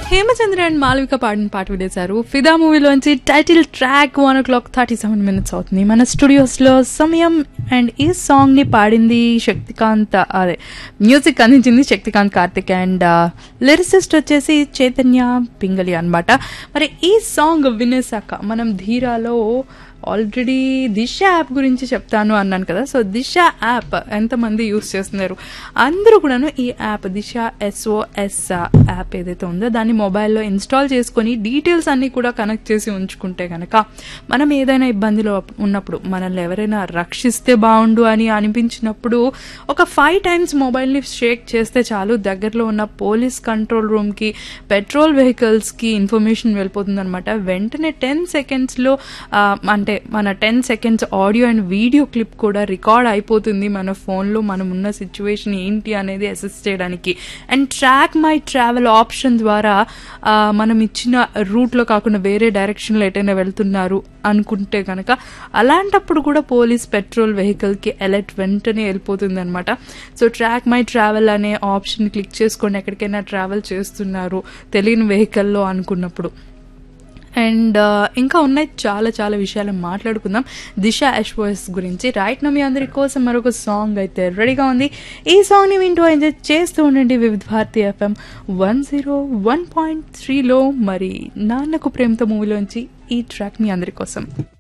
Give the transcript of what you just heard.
Hemachandra and Malavika పాడిన పాట వినేశారు ఫిదా మూవీలోంచి title track one o'clock thirty seven minutes అవుతుంది మన స్టూడియోస్లో సమయం అండ్ ఈ సాంగ్ ని పాడింది శక్తికాంత్ అదే మ్యూజిక్ అందించింది శక్తికాంత్ కార్తిక్ అండ్ లిరిసిస్ట్ వచ్చేసి చైతన్య పింగళి అన్నమాట మరి ఈ సాంగ్ వినేసాక మనం ధీరాలో ఆల్రెడీ దిశ యాప్ గురించి చెప్తాను అన్నాను కదా సో దిశ యాప్ ఎంతమంది యూస్ చేస్తున్నారు అందరూ కూడాను ఈ యాప్ దిశ ఎస్ఓఎస్ యాప్ ఏదైతే ఉందో దాన్ని మొబైల్లో ఇన్స్టాల్ చేసుకొని డీటెయిల్స్ అన్ని కూడా కనెక్ట్ చేసి ఉంచుకుంటే కనుక మనం ఏదైనా ఇబ్బందిలో ఉన్నప్పుడు మనల్ని ఎవరైనా రక్షిస్తే బాగుండు అని అనిపించినప్పుడు ఒక ఫైవ్ టైమ్స్ మొబైల్ని షేక్ చేస్తే చాలు దగ్గరలో ఉన్న పోలీస్ కంట్రోల్ రూమ్కి పెట్రోల్ వెహికల్స్కి ఇన్ఫర్మేషన్ వెళ్ళిపోతుంది అనమాట వెంటనే టెన్ సెకండ్స్లో అంటే మన ten seconds audio and video clip కూడా రికార్డ్ అయిపోతుంది మన ఫోన్లో మనం ఉన్న సిచ్యువేషన్ ఏంటి అనేది అసెస్ చేయడానికి and track my travel option ద్వారా ఆ, మనం ఇచ్చిన రూట్లో కాకుండా వేరే డైరెక్షన్లో ఎటైనా వెళ్తున్నారు అనుకుంటే కనుక అలాంటప్పుడు కూడా పోలీస్ పెట్రోల్ వెహికల్కి అలర్ట్ వెంటనే వెళ్ళిపోతుంది అనమాట సో ట్రాక్ మై ట్రావెల్ అనే ఆప్షన్ క్లిక్ చేసుకొని ఎక్కడికైనా ట్రావెల్ చేస్తున్నారు తెలియని వెహికల్లో అనుకున్నప్పుడు అండ్ ఇంకా ఉన్నాయి చాలా చాలా విషయాలు మాట్లాడుకుందాం దిశ ఎస్ఓఎస్ గురించి రైట్ నా మీ అందరి కోసం మరొక సాంగ్ అయితే రెడీగా ఉంది ఈ సాంగ్ని వింటూ ఎంజాయ్ చేస్తూ ఉండండి Vividh Bharati FM one zero one point త్రీలో మరి నాన్నకు ప్రేమతో మూవీలోంచి ఈ ట్రాక్ మీ అందరి కోసం